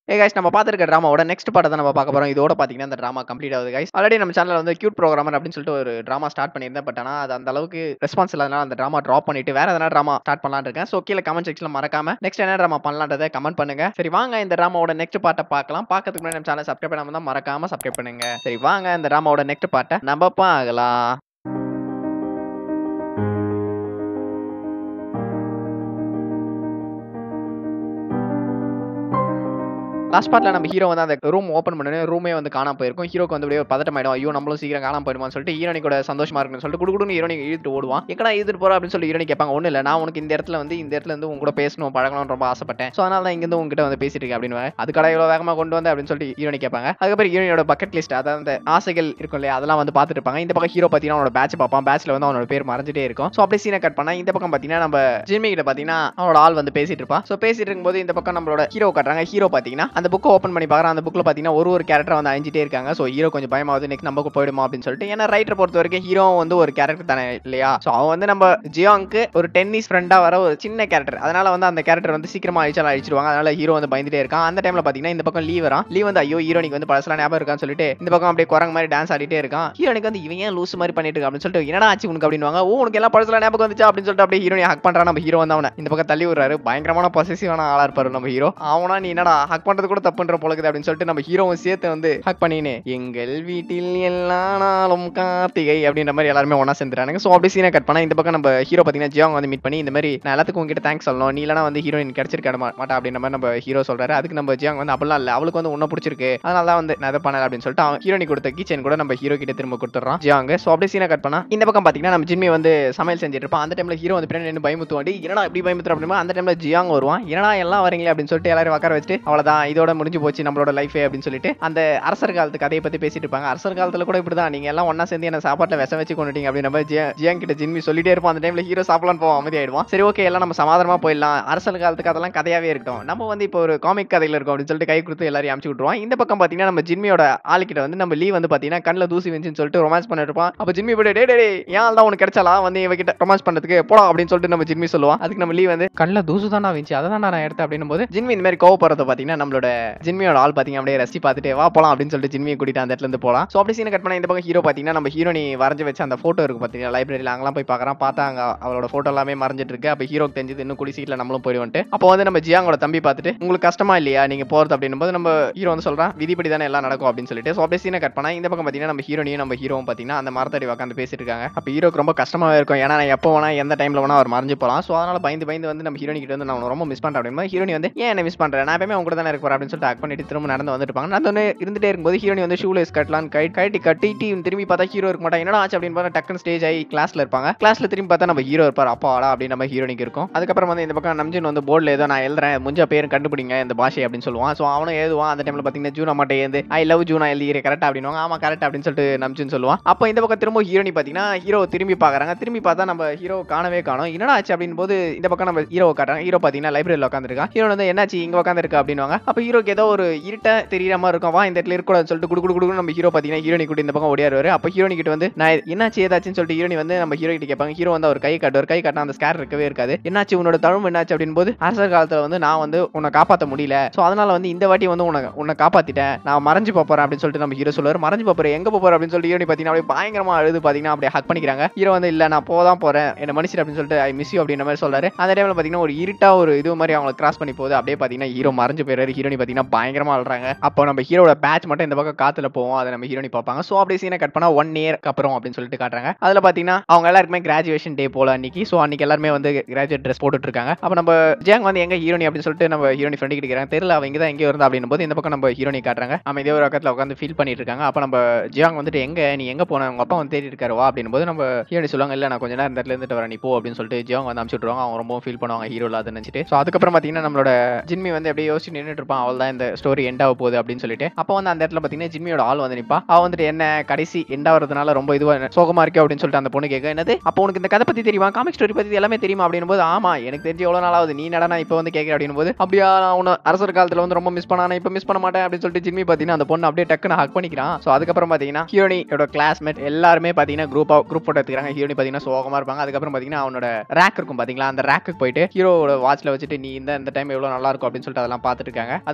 ஏ guys நம்ம பார்த்துருக்க ட்ராமாவோட next பாட்டை தான் நம்ம பார்க்க போகிறோம் இதோட பார்த்தீங்கன்னா அந்த ட்ராமா கம்ப்ளீட் ஆகுது கைஸ் ஆல்ரெடி நம்ம சேனலில் வந்து கியூட் ப்ரோக்ராமர் அப்படின்னு சொல்லிட்டு ஒரு ட்ராமா ஸ்டார்ட் பண்ணியிருந்தேன் பட் ஆனால் அது அந்த அளவுக்கு ரெஸ்பான்ஸ் இல்லாதனால அந்த ட்ராமா ட்ராப் பண்ணிட்டு வேற எதனா ட்ராமா ஸ்டார்ட் பண்ணலான்னு இருக்கேன் ஸோ கீழே கமெண்ட் செக்ஷனில் மறக்காம நெக்ஸ்ட் என்ன ட்ராமா பண்ணலான்றதை கமெண்ட் பண்ணுங்க சரி வாங்க இந்த ட்ராமாவோட நெக்ஸ்ட் பாட்டை பார்க்கலாம் பார்க்கறதுக்கு முன்னாடி நம்ம சேனல் சப்ஸ்கிரைப் பண்ணாம தான் மறக்காம சப்ஸ்கிரைப் பண்ணுங்க சரி வாங்க இந்த ட்ராமாவோட நெக்ஸ்ட் பாட்டை நம்ம பார்க்கலாம் லாஸ்ட் பார்ட்ல நம்ம ஹீரோ வந்து அந்த ரூம் ஓப்பன் பண்ணி ரூமே வந்து காணாம போயிருக்கும் ஹீரோக்கு வந்து அப்படியே ஒரு பதட்டம் ஆயிடும் ஐயோ நம்மளும் சீக்கிரம் காணாம போயிடுமான்னு சொல்லிட்டு ஹீரோனி கூட சந்தோஷமா இருக்குன்னு சொல்லிட்டு குடுக்குடுன்னு ஹீரோனி இழுத்துட்டு ஓடுவான் எக்கடா இழுத்துட்டு போற அப்படின்னு சொல்லி ஹீரோனி கேட்பாங்க ஒன்றும் இல்லை நான் உனக்கு இந்த இடத்துல வந்து இந்த இடத்துல இருந்து உங்க கூட பேசணும் பழகணும்னு ரொம்ப ஆசைப்பட்டேன் ஸோ அதனால தான் இங்கிருந்து உங்ககிட்ட வந்து பேசிட்டு இருக்கேன் அப்படின்னு அதுக்கடா இவ்வளோ வேகமாக கொண்டு வந்தேன் அப்படின்னு சொல்லிட்டு ஹீரோனி கேட்பாங்க அதுக்கப்புறம் ஹீரோனியோட பக்கெட் லிஸ்ட் அதாவது அந்த ஆசைகள் இருக்கும் இல்லையா அதெல்லாம் வந்து பார்த்துட்டு இருப்பாங்க இந்த பக்கம் ஹீரோ பார்த்தீங்கன்னா அவனோட பேட்ச் பார்ப்பான் பேட்ச்ல வந்து அவனோட பேர் மறைஞ்சிட்டே இருக்கும் ஸோ அப்படியே சீனை கட் பண்ணா இந்த பக்கம் பார்த்தீங்கன்னா நம்ம ஜிம்மி கிட்ட பார்த்தீங்கன்னா அவனோட ஆள் வந்து பேசிட்டு இருப்பான் ஸோ பேசிட்டு இருக்கும்போது இந்த பக்கம் நம்மளோட ஹீரோ காட்டுறாங்க ஹீரோ பார்த்தீங்கன்னா அந்த புக்கை ஓப்பன் பண்ணி பார்க்குறான் அந்த புக்கில் பார்த்தீங்கன்னா ஒரு ஒரு கேரக்டர் வந்து அழிஞ்சிட்டே இருக்காங்க ஸோ ஹீரோ கொஞ்சம் பயமாவது நெக்ஸ்ட் நமக்கு போயிடுமா அப்படின்னு சொல்லிட்டு ஏன்னா ரைட்டர் பொறுத்த வரைக்கும் ஹீரோ வந்து ஒரு கேரக்டர் தானே இல்லையா ஸோ அவன் வந்து நம்ம ஜியோங்க்கு ஒரு டென்னிஸ் ஃப்ரெண்டாக வர ஒரு சின்ன கேரக்டர் அதனால வந்து அந்த கேரக்டர் வந்து சீக்கிரமா அழிச்சாலும் அழிச்சிருவாங்க அதனால ஹீரோ வந்து பயந்துட்டே இருக்கான் அந்த டைம்ல பார்த்தீங்கன்னா இந்த பக்கம் லீவ் வரான் லீவ் வந்து ஐயோ ஹீரோனிக்கு வந்து பழசலாம் ஞாபகம் இருக்கான்னு சொல்லிட்டு இந்த பக்கம் அப்படியே குரங்கு மாதிரி டான்ஸ் ஆடிட்டே இருக்கான் ஹீரோனிக்கு வந்து இவன் ஏன் லூஸ் மாதிரி பண்ணிட்டு இருக்கா அப்படின்னு சொல்லிட்டு என்னடா ஆச்சு உனக்கு அப்படின்னு ஓ உனக்கு எல்லாம் பழசலாம் ஞாபகம் வந்துச்சா அப்படின்னு சொல்லிட்டு அப்படியே ஹீரோனி ஹக் பண்றான் நம்ம ஹீரோ வந்து அவனை இந்த பக்கம் தள்ளி விடுறாரு பயங்கரமான பொசசிவான ஆளா இருப்பாரு நம்ம ஹீரோ அவனா நீ என்னடா ஹக் பண்றது கூட தப்புன்ற போலக்குது அப்படின்னு சொல்லிட்டு நம்ம ஹீரோவும் சேர்த்து வந்து ஹக் பண்ணினே எங்கள் வீட்டில் எல்லா நாளும் கார்த்திகை அப்படின்ற மாதிரி எல்லாருமே ஒண்ணா சேர்ந்துறானுங்க ஸோ அப்படி சீனை கட் பண்ணா இந்த பக்கம் நம்ம ஹீரோ பார்த்தீங்கன்னா ஜியோங்க வந்து மீட் பண்ணி இந்த மாதிரி நான் எல்லாத்துக்கும் உங்ககிட்ட தேங்க்ஸ் சொல்லணும் நீ இல்லைனா வந்து ஹீரோயின் கிடைச்சிருக்க மாட்டா அப்படின்ற மாதிரி நம்ம ஹீரோ சொல்றாரு அதுக்கு நம்ம ஜியாங் வந்து அப்படிலாம் இல்லை அவளுக்கு வந்து உன்ன பிடிச்சிருக்கு அதனால தான் வந்து நான் இதை பண்ணல அப்படின்னு சொல்லிட்டு அவன் ஹீரோனி கொடுத்த கீச்சன் கூட நம்ம ஹீரோ கிட்ட திரும்ப கொடுத்துறான் ஜியாங்க ஸோ அப்படியே சீனை கட் பண்ணா இந்த பக்கம் பார்த்தீங்கன்னா நம்ம ஜிம்மி வந்து சமையல் செஞ்சுட்டு இருப்பான் அந்த டைம்ல ஹீரோ வந்து பின்னாடி நின்று பயமுத்துவாண்டி என்னடா இப்படி பயமுத்துற அப்படின்னா அந்த டைம்ல ஜியாங் வருவான் என்னடா எல்லாம் வரீங்களே அப்படின்னு சொல்லிட்டு எல்லாரும் உட்கார வச்சுட்டு அவ்வளவுதான் இதோட முடிஞ்சு போச்சு நம்மளோட லைஃப் அப்படின்னு சொல்லிட்டு அந்த அரசர் காலத்து கதையை பத்தி பேசிட்டு இருப்பாங்க அரசர் காலத்துல கூட இப்படிதான் நீங்க எல்லாம் ஒண்ணா சேர்ந்து என்ன சாப்பாட்டுல விஷம் வச்சு கொண்டுட்டீங்க அப்படின்ற மாதிரி ஜியா- ஜியாங் கிட்ட ஜிம்மி சொல்லிட்டே இருப்போம் அந்த டைம்ல ஹீரோ சாப்பிடலாம் போவோம் அமைதி ஆயிடுவான் சரி ஓகே எல்லாம் நம்ம சமாதானமா போயிடலாம் அரசர் காலத்துக்கு அதெல்லாம் கதையாவே இருக்கட்டும் நம்ம வந்து இப்போ ஒரு காமிக் கதையில இருக்கோம் அப்படின்னு சொல்லிட்டு கை கொடுத்து எல்லாரையும் அமுச்சு விட்டுருவான் இந்த பக்கம் பாத்தீங்கன்னா நம்ம ஜிம்மியோட ஆளுக்கிட்ட வந்து நம்ம லீவ் வந்து பாத்தீங்கன்னா கண்ணில் தூசி வந்துச்சுன்னு சொல்லிட்டு ரொமான்ஸ் பண்ணிட்டு இருப்பான் அப்ப ஜிம்மி போய் டே டே ஏன் தான் உனக்கு கிடைச்சாலா வந்து இவகிட்ட ரொமான்ஸ் பண்றதுக்கு போடா அப்படின்னு சொல்லிட்டு நம்ம ஜிம்மி சொல்லுவான் அதுக்கு நம்ம லீவ் வந்து கண்ணில் தூசு தானா வந்துச்சு அதை தான் நான் எடுத்தேன் அப்படின்னும் போது ஜிம்மி இந்த மாதிரி கோவப்படுறத பாத்தீங்கன்னா நம்மளோட ஜின்மியோட ஆள் பாத்தீங்க அப்படியே ரசி பார்த்துட்டு வா போலாம் அப்படின்னு சொல்லிட்டு ஜின்மியை கூட்டிட்டு அந்த இடத்துல இருந்து போலாம் ஸோ அப்படி சீனை கட் பண்ண இந்த பக்கம் ஹீரோ பாத்தீங்கன்னா நம்ம ஹீரோனி வரைஞ்சு வச்ச அந்த போட்டோ இருக்கு பாத்தீங்கன்னா லைப்ரரியில் அங்கெல்லாம் போய் பார்க்கறான் பார்த்தா அங்க அவளோட போட்டோ எல்லாமே மறைஞ்சிட்டு இருக்கு அப்போ ஹீரோக்கு தெரிஞ்சது இன்னும் குடி சீட்ல நம்மளும் போயிடுவோன்ட்டு அப்போ வந்து நம்ம ஜியாங்கோட தம்பி பார்த்துட்டு உங்களுக்கு கஷ்டமா இல்லையா நீங்க போறது அப்படின்னும் போது நம்ம ஹீரோ வந்து சொல்றான் விதிப்படி தானே எல்லாம் நடக்கும் அப்படின்னு சொல்லிட்டு ஸோ அப்படியே சீனை கட் பண்ணா இந்த பக்கம் பாத்தீங்கன்னா நம்ம ஹீரோனியும் நம்ம ஹீரோவும் பாத்தீங்கன்னா அந்த மரத்தடி உட்காந்து பேசிட்டு இருக்காங்க அப்போ ஹீரோக்கு ரொம்ப கஷ்டமாவே இருக்கும் ஏன்னா நான் எப்போ வேணா எந்த டைம்ல வேணா அவர் மறைஞ்சு போகலாம் ஸோ அதனால பயந்து பயந்து வந்து நம்ம ஹீரோனி கிட்ட வந்து நான் உன்னை ரொம்ப மிஸ் பண்றேன் அப்படின்னு ஹீரோனி வந்து ஏன் என்ன மிஸ் பண்றேன் நான் எப்பவுமே உங்க கூட தானே இருக்க போறேன் அப்படின்னு சொல்லிட்டு ஆக் பண்ணிட்டு திரும்ப நடந்து வந்துட்டு இருப்பாங்க நடந்து வந்து இருந்துட்டே இருக்கும்போது ஹீரோனி வந்து ஷூலேஸ் கட்டலாம் கை கட்டி கட்டிட்டு திரும்பி பார்த்தா ஹீரோ இருக்க மாட்டாங்க என்னடா ஆச்சு அப்படின்னு பார்த்தா டக்குன்னு ஸ்டேஜ் ஆகி கிளாஸ்ல இருப்பாங்க கிளாஸ்ல திரும்பி பார்த்தா நம்ம ஹீரோ இருப்பார் அப்பாடா அப்படின்னு நம்ம ஹீரோனிக்கு இருக்கும் அதுக்கப்புறம் வந்து இந்த பக்கம் நம்ஜின் வந்து போர்டில் ஏதோ நான் எழுதுறேன் முஞ்ச பேரும் கண்டுபிடிங்க இந்த பாஷை அப்படின்னு சொல்லுவான் ஸோ அவனும் எழுதுவான் அந்த டைம்ல பார்த்தீங்கன்னா ஜூனா மட்டும் எழுந்து ஐ லவ் ஜூனா எழுதிக்கிறேன் கரெக்ட் அப்படின்னு ஆமா கரெக்ட் அப்படின்னு சொல்லிட்டு நம்ஜின் சொல்லுவான் அப்போ இந்த பக்கம் திரும்ப ஹீரோனி பார்த்தீங்கன்னா ஹீரோ திரும்பி பார்க்கறாங்க திரும்பி பார்த்தா நம்ம ஹீரோ காணவே காணோம் என்னடா ஆச்சு அப்படின்னு போது இந்த பக்கம் நம்ம ஹீரோ காட்டுறாங்க ஹீரோ பார்த்தீங்கன்னா லைப்ரரியில் உட்காந்துருக்கான் ஹீரோ வந்து என்னாச்சு இங்க உட்காந்துருக்கா அப்படின்னுவாங்க அப்போ ஹீரோக்கு ஏதோ ஒரு இருட்ட தெரியற மாதிரி இருக்கும் வா இந்த இடத்துல இருக்கக்கூடாதுன்னு சொல்லிட்டு குடு குடு குடுன்னு நம்ம ஹீரோ பார்த்தீங்கன்னா ஹீரோனி கூட இந்த பக்கம் ஓடியாருவாரு அப்போ ஹீரோனி கிட்ட வந்து நான் என்னாச்சு ஏதாச்சுன்னு சொல்லிட்டு ஹீரோனி வந்து நம்ம ஹீரோ கிட்ட கேட்பாங்க ஹீரோ வந்து அவர் கை காட்டுவார் கை காட்டினா அந்த ஸ்கேர் இருக்கவே இருக்காது என்னாச்சு உன்னோட தழும்பு என்னாச்சு அப்படின்னு போது அரசர் காலத்துல வந்து நான் வந்து உன்னை காப்பாற்ற முடியல ஸோ அதனால வந்து இந்த வாட்டி வந்து உன்னை உன்னை காப்பாத்திட்டேன் நான் மறைஞ்சு போறேன் அப்படின்னு சொல்லிட்டு நம்ம ஹீரோ சொல்லுவார் மறைஞ்சு போறேன் எங்க போற அப்படின்னு சொல்லிட்டு ஹீரோனி பார்த்தீங்கன்னா அப்படியே பயங்கரமா அழுது பார்த்தீங்கன்னா அப்படியே ஹக் பண்ணிக்கிறாங்க ஹீரோ வந்து இல்ல நான் போதான் போறேன் என்ன மனுஷன் அப்படின்னு சொல்லிட்டு ஐ மிஸ் யூ அப்படின்ற மாதிரி சொல்றாரு அந்த டைம்ல பார்த்தீங்கன்னா ஒரு இருட்டா ஒரு இது மாதிரி அவங்களை கிராஸ் பண்ணி போகுது அப்படியே பார்த்தீங்கன்னா ஹீரோ மறைஞ்சு போயிடுறாரு ஹீரோனி பார்த்தீங்கன்னா பயங்கரமா அழுறாங்க அப்போ நம்ம ஹீரோட பேட்ச் மட்டும் இந்த பக்கம் காத்துல போவோம் அதை நம்ம ஹீரோனி பார்ப்பாங்க ஸோ அப்படியே சீனை கட் பண்ணா ஒன் இயர்க்கு அப்புறம் அப்படின்னு சொல்லிட்டு காட்டுறாங்க அதுல பாத்தீங்கன்னா அவங்க எல்லாருக்குமே கிராஜுவேஷன் டே போல அன்னைக்கு ஸோ அன்னைக்கு எல்லாருமே வந்து கிராஜுவேட் ட்ரெஸ் போட்டுட்டு இருக்காங்க அப்போ நம்ம ஜேங் வந்து எங்க ஹீரோனி அப்படின்னு சொல்லிட்டு நம்ம ஹீரோனி ஃப்ரெண்டு கிட்ட தெரியல அவங்க தான் எங்கே இருந்தா அப்படின்னும் போது இந்த பக்கம் நம்ம ஹீரோனி காட்டுறாங்க நம்ம இதே ஒரு பக்கத்தில் உட்காந்து ஃபீல் பண்ணிட்டு இருக்காங்க அப்போ நம்ம ஜியாங் வந்துட்டு எங்க நீ எங்க போன உங்க அப்பா வந்து தேடி இருக்காரு வா அப்படின்னும் போது நம்ம ஹீரோனி சொல்லுவாங்க இல்ல நான் கொஞ்ச நேரம் இந்த இடத்துல இருந்துட்டு வரேன் நீ போ அப்படின்னு சொல்லிட்டு ஜியாங் வந்து அனுப்பிச்சு விட்டுருவாங்க அவங்க ரொம்ப ஃபீல் பண்ணுவாங்க ஹீரோ இல்லாத நினைச்சிட்டு ஸோ அதுக்கப்புறம் பாத்தீங்கன்னா நம்மளோட ஜின்மி வந்து அப்படியே யோசிச்சு நின்றுட்டு இருப்பான் அவள் தான் இந்த ஸ்டோரி எண்ட் ஆக போகுது அப்படின்னு சொல்லிட்டு அப்போ வந்து அந்த இடத்துல பாத்தீங்கன்னா ஜின்மியோட ஆள் வந்து நிப்பா அவ வந்துட்டு என்ன கடைசி எண்ட் ஆகிறதுனால ரொம்ப இதுவா சோகமா இருக்கு அப்படின்னு சொல்லிட்டு அந்த பொண்ணு கேட்க என்னது அப்போ உனக்கு இந்த கதை பத்தி தெரியுமா காமிக் ஸ்டோரி பத்தி எல்லாமே தெரியுமா அப்படின்னு போது ஆமா எனக்கு தெரிஞ்சு எவ்வளவு நாள் ஆகுது நீ நடனா இப்போ வந்து கேட்க அப்படின்னு போது அப்படியா நான் உன்னை அரசர் காலத்துல வந்து ரொம்ப மிஸ் பண்ணானே இப்போ மிஸ் பண்ண மாட்டேன் அப்படின்னு சொல்லிட்டு ஜிம்மி பாத்தீங்கன்னா அந்த பொண்ணு அப்படியே டக்குன்னு ஹக் பண்ணிக்கிறான் ஸோ அதுக்கப்புறம் பாத்தீங்கன்னா ஹீரோனியோட கிளாஸ்மேட் எல்லாருமே பாத்தீங்கன்னா குரூப் குரூப் போட்டோ எடுத்துக்கிறாங்க ஹீரோனி பாத்தீங்கன்னா சோகமா இருப்பாங்க அதுக்கப்புறம் பாத்தீங்கன்னா அவனோட ரேக் இருக்கும் பாத்தீங்களா அந்த ரேக்கு போயிட்டு ஹீரோட வாட்ச்ல வச்சுட்டு நீ இந்த இந்த டைம் எவ்வளவு நல்லா இருக்கும் அப்படின்னு சொல்லிட்டு அதெல்லாம் பார்த்துட்டு இருக்காங்க அதுக்கப்புறம்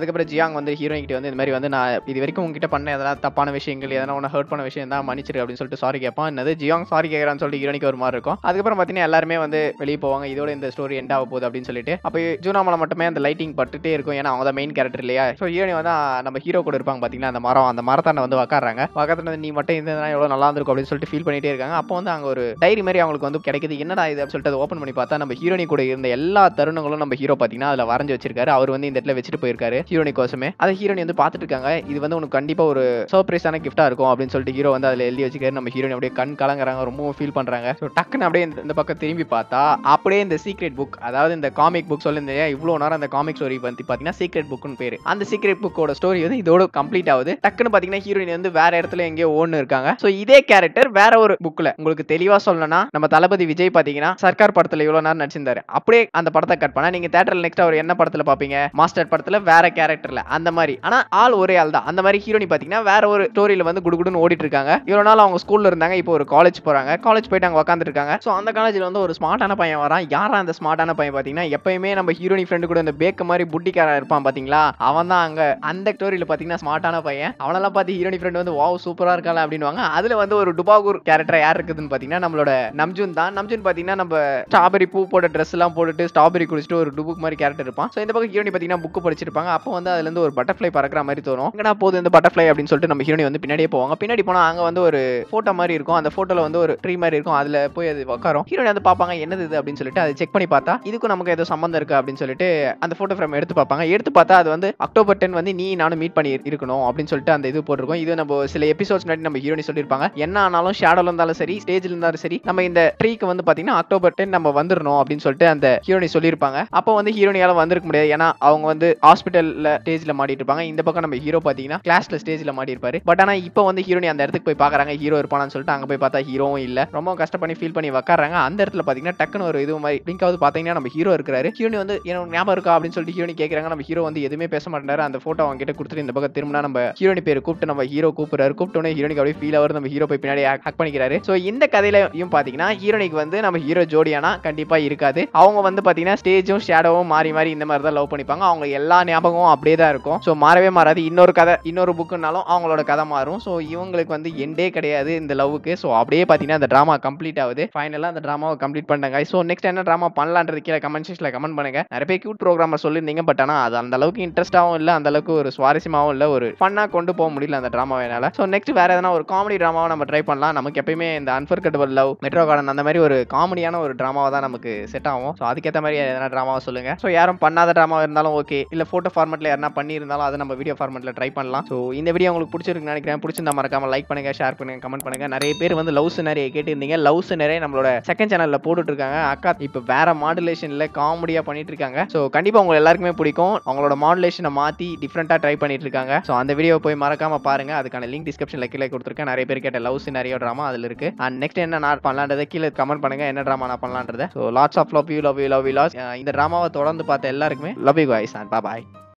அதுக்கப்புறம் ஜியாங் வந்து ஹீரோயின் கிட்ட வந்து இந்த மாதிரி வந்து நான் இது வரைக்கும் உங்ககிட்ட பண்ண எதனா தப்பான விஷயங்கள் எதனா ஒன்று ஹர்ட் பண்ண விஷயம் தான் மன்னிச்சிரு அப்படின்னு சொல்லிட்டு சாரி கேட்பான் என்னது ஜியாங் சாரி கேட்கறான்னு சொல்லிட்டு ஹீரோனிக்கு ஒரு மாதிரி இருக்கும் அதுக்கப்புறம் பார்த்தீங்கன்னா எல்லாருமே வந்து வெளியே போவாங்க இதோட இந்த ஸ்டோரி எண்ட் ஆக போகுது அப்படின்னு சொல்லிட்டு அப்போ ஜூனாமலை மட்டுமே அந்த லைட்டிங் பட்டுட்டே இருக்கும் ஏன்னா அவங்க தான் மெயின் கேரக்டர் இல்லையா ஸோ ஹீரோனி வந்து ஆ, நம்ம ஹீரோ கூட இருப்பாங்க பார்த்தீங்களா அந்த மரம் அந்த மரத்தாண்ட வந்து உக்காடுறாங்க பக்கத்துல நீ மட்டும் இருந்ததுனா எவ்வளோ நல்லா இருந்திருக்கும் அப்படின்னு சொல்லிட்டு ஃபீல் பண்ணிட்டே இருக்காங்க அப்போ வந்து அங்கே ஒரு டைரி மாதிரி அவங்களுக்கு வந்து கிடைக்குது என்னடா இது அப்படின்னு சொல்லிட்டு அதை ஓப்பன் பண்ணி பார்த்தா நம்ம ஹீரோனி கூட இருந்த எல்லா தருணங்களும் நம்ம ஹீரோ பார்த்தீங்கன்னா அதில் வரைஞ்சு வச்சிருக்காரு அவர் வந்து இந்த இடத்துல வச்சுட்டு போயிருக்காரு ஹீரோனி கோசமே அதை ஹீரோனி வந்து பார்த்துட்டு இருக்காங்க இது வந்து உனக்கு கண்டிப்பாக ஒரு சர்ப்ரைஸான கிஃப்டாக இருக்கும் அப்படின்னு சொல்லிட்டு ஹீரோ வந்து அதில் எழுதி வச்சுக்காரு நம்ம ஹீரோனி அப்படியே கண் கலங்குறாங்க ரொம்பவும் ஃபீல் பண்ணுறாங்க ஸோ டக்குன்னு அப்படியே இந்த- இந்த பக்கம் திரும்பி பார்த்தா அப்படியே இந்த சீக்ரெட் புக் அதாவது இந்த காமிக் புக் சொல்லியிருந்தேன் இவ்வளோ நேரம் அந்த காமிக் ஸ்டோரி வந்து பார்த்தீங்கன்னா சீக்ரெட் புக்னு பேர் அந்த சீக்ரெட் புக்கோட ஸ்டோரி வந்து இதோட கம்ப்ளீட் ஆகுது டக்குன்னு பார்த்தீங்கன்னா ஹீரோயின் வந்து வேற இடத்துல எங்கேயோ ஓன்னு இருக்காங்க ஸோ இதே கேரக்டர் வேற ஒரு புக்ல உங்களுக்கு தெளிவா சொல்லணும்னா நம்ம தளபதி விஜய் பார்த்தீங்கன்னா சர்க்கார் படத்துல இவ்வளோ நேரம் நடிச்சிருந்தாரு அப்படியே அந்த படத்தை கட் பண்ணா நீங்க தேட்டர்ல நெக்ஸ்ட் அவர் என்ன படத்துல பாப்பீங்க மாஸ்டர் படத்துல வேற கேரக்டர்ல அந்த மாதிரி ஆனா ஆள் ஒரே ஆள் தான் அந்த மாதிரி ஹீரோனி பாத்தீங்கன்னா வேற ஒரு ஸ்டோரியில வந்து குடுகுடுன்னு ஓடிட்டு இருக்காங்க இவ்வளவு நாள் அவங்க ஸ்கூல்ல இருந்தாங்க இப்போ ஒரு காலேஜ் போறாங்க காலேஜ் போயிட்டு அங்க உட்காந்துட்டு இருக்காங்க ஸோ அந்த காலேஜ்ல வந்து ஒரு ஸ்மார்ட்டான பையன் வரான் யாரா அந்த ஸ்மார்ட்டான பையன் பாத்தீங்கன்னா எப்பயுமே நம்ம ஹீரோனி ஃப்ரெண்டு கூட இந்த பேக்க மாதிரி புட்டிக்காரன் இருப்பான் பாத்தீங்களா அவன் தான் அங்க அந்த ஸ்டோரியில பாத்தீங்கன்னா ஸ்மார்ட்டான பையன் அவனெல்லாம் பார்த்து ஹீரோனி ஃப்ரெண்ட் வந்து வாவ் சூப்பரா இருக்கால அப்படின்னுவாங்க அதுல வந்து ஒரு டுபாகூர் கேரக்டர் யார் இருக்குதுன்னு பாத்தீங்கன்னா நம்மளோட நம்ஜுன் தான் நம்ஜுன் பாத்தீங்கன்னா நம்ம ஸ்ட்ராபெரி பூ போட்ட ட்ரெஸ் எல்லாம் போட்டுட்டு ஸ்ட்ராபெரி குடிச்சிட்டு ஒரு டுபுக் மாதிரி கேரக்டர் இருப்பான் ஸோ இந்த பக்கம் ஹீரோனி பாத்தீங்கன்னா புக் படிச்சிருப்பாங்க அப்போ வந்து அதுல இருந்து ஒரு பட்டர்ஃப்ளை பறக்கிற மாதிரி தோணும் எங்கடா போகுது இந்த பட்டர்ஃப்ளை அப்படின்னு சொல்லிட்டு நம்ம ஹீரோனி வந்து பின்னாடியே போவாங்க பின்னாடி போனா அங்க வந்து ஒரு போட்டோ மாதிரி இருக்கும் அந்த போட்டோல வந்து ஒரு ட்ரீ மாதிரி இருக்கும் அதுல போய் அது உட்காரும் ஹீரோனி வந்து பார்ப்பாங்க என்னது இது அப்படின்னு சொல்லிட்டு அதை செக் பண்ணி பார்த்தா இதுக்கும் நமக்கு ஏதோ சம்மந்தம் இருக்கு அப்படின்னு சொல்லிட்டு அந்த போட்டோ ஃப்ரேம் எடுத்து பார்ப்பாங்க எடுத்து பார்த்தா அது வந்து அக்டோபர் டென் வந்து நீ நானும் மீட் பண்ணி இருக்கணும் அப்படின்னு சொல்லிட்டு அந்த இது போட்டிருக்கோம் இது நம்ம சில எபிசோட்ஸ் முன்னாடி நம்ம ஹீரோனி சொல்லியிருப்பாங்க என்ன ஆனாலும் ஷேடோல இருந்தாலும் சரி ஸ்டேஜ்ல இருந்தாலும் சரி நம்ம இந்த ட்ரீக்கு வந்து பாத்தீங்கன்னா அக்டோபர் டென் நம்ம வந்துடணும் அப்படின்னு சொல்லிட்டு அந்த ஹீரோனி சொல்லியிருப்பாங்க அப்போ வந்து ஹீரோனியால வந்திருக்க முடியாது ஏன்னா அவங்க வந்து ஹாஸ்பிட்டல்ல ஸ்டேஜ்ல மாட்டிட்டு இருப்பாங்க இந்த பக்கம் நம்ம ஹீரோ பாத்தீங்கன்னா கிளாஸ்ல ஸ்டேஜ்ல மாட்டி இருப்பாரு பட் ஆனா இப்போ வந்து ஹீரோனி அந்த இடத்துக்கு போய் பாக்குறாங்க ஹீரோ இருப்பானான்னு சொல்லிட்டு அங்க போய் பார்த்தா ஹீரோவும் இல்ல ரொம்ப கஷ்டம் பண்ணி ஃபீல் பண்ணி உட்காராங்க அந்த இடத்துல பாத்தீங்கன்னா டக்குன்னு ஒரு இது மாதிரி லிங்காவது பாத்தீங்கன்னா நம்ம ஹீரோ இருக்கிறாரு ஹீரோனி வந்து எனக்கு ஞாபகம் இருக்கா அப்படின்னு சொல்லிட்டு ஹீரோனி கேக்குறாங்க நம்ம ஹீரோ வந்து எதுவுமே பேச மாட்டாரு அந்த போட்டோ அவங்க கிட்ட கொடுத்துட்டு இந்த பக்கம் திரும்பினா நம்ம ஹீரோனி பேர் கூப்பிட்டு நம்ம ஹீரோ கூப்பிடுறாரு கூப்பிட்டோன்னே ஹீரோனிக்கு அப்படியே ஃபீல் ஆகுது நம்ம ஹீரோ போய் பின்னாடி ஹக் பண்ணிக்கிறாரு ஸோ இந்த கதையிலையும் பாத்தீங்கன்னா ஹீரோனிக்கு வந்து நம்ம ஹீரோ ஜோடியானா கண்டிப்பா இருக்காது அவங்க வந்து பாத்தீங்கன்னா ஸ்டேஜும் ஷேடோவும் மாறி மாறி இந்த மாதிரி தான் லவ் பண்ணிப்பாங்க அவங்க எல்லா ஞாபகமும் அப்படியே தான் இருக்கும் ஸோ மாறவே மாறாது இன்னொரு கதை இன்னொரு புக்குனாலும் அவங்களோட கதை மாறும் ஸோ இவங்களுக்கு வந்து எண்டே கிடையாது இந்த லவ்வுக்கு ஸோ அப்படியே பார்த்தீங்கன்னா அந்த ட்ராமா கம்ப்ளீட் ஆகுது ஃபைனலாக அந்த ட்ராமாவை கம்ப்ளீட் பண்ணாங்க ஸோ நெக்ஸ்ட் என்ன ட்ராமா பண்ணலான்றது கீழே கமெண்ட் செக்ஷனில் கமெண்ட் பண்ணுங்க நிறைய பேர் கியூட் ப்ரோக்ராமர் சொல்லியிருந்தீங்க பட் ஆனால் அது அந்த அளவுக்கு இன்ட்ரெஸ்ட்டாகவும் இல்லை அந்த அளவுக்கு ஒரு சுவாரஸ்யமாகவும் இல்லை ஒரு ஃபன்னாக கொண்டு போக முடியல அந்த ட்ராமாவை என்னால் ஸோ நெக்ஸ்ட் வேற எதனா ஒரு காமெடி ட்ராமாவை நம்ம ட்ரை பண்ணலாம் நமக்கு எப்பயுமே இந்த அன்ஃபர்கட்டபிள் லவ் மெட்ரோ கார்டன் அந்த மாதிரி ஒரு காமெடியான ஒரு ட்ராமாவை தான் நமக்கு செட் ஆகும் ஸோ அதுக்கேற்ற மாதிரி எதனா ட்ராமாவை சொல்லுங்க ஸோ யாரும் பண்ணாத ட்ராமா இருந்தாலும் ஓகே இல்லை ஃபோட்டோ ஃபார்மெட்டில் யாரா பண்ணியிருந்தாலும் அதை நம்ம வீடியோ ஃபார்மெட்டில் ட்ரை பண்ணலாம் ஸோ இந்த வீடியோ உங்களுக்கு பிடிச்சிருக்குன்னு நினைக்கிறேன் பிடிச்சிருந்தா மறக்காம லைக் பண்ணுங்க ஷேர் பண்ணுங்க கமெண்ட் பண்ணுங்க நிறைய பேர் வந்து லவ்ஸ் நிறைய கேட்டிருந்தீங்க லவ்ஸ் நிறைய நம்மளோட செகண்ட் சேனல்ல போட்டுட்டு இருக்காங்க அக்கா இப்போ வேற மாடுலேஷன்ல காமெடியா பண்ணிட்டு இருக்காங்க ஸோ கண்டிப்பா உங்க எல்லாருக்குமே பிடிக்கும் அவங்களோட மாடுலேஷனை மாத்தி டிஃப்ரெண்டா ட்ரை பண்ணிட்டு இருக்காங்க ஸோ அந்த வீடியோ போய் மறக்காம பாருங்க அதுக்கான லிங்க் டிஸ்கிரிப்ஷன்ல கீழே கொடுத்துருக்கேன் நிறைய பேர் கேட்ட லவ்ஸ் நிறைய ட்ராமா அதுல இருக்கு அண்ட் நெக்ஸ்ட் என்ன நான் பண்ணலான்றதை கீழே கமெண்ட் பண்ணுங்க என்ன ட்ராமா நான் பண்ணலான்றதை so lots of love you love you love you லாஸ் இந்த ட்ராமாவை தொடர்ந்து பார்த்த எல்லாருக்குமே love you guys and bye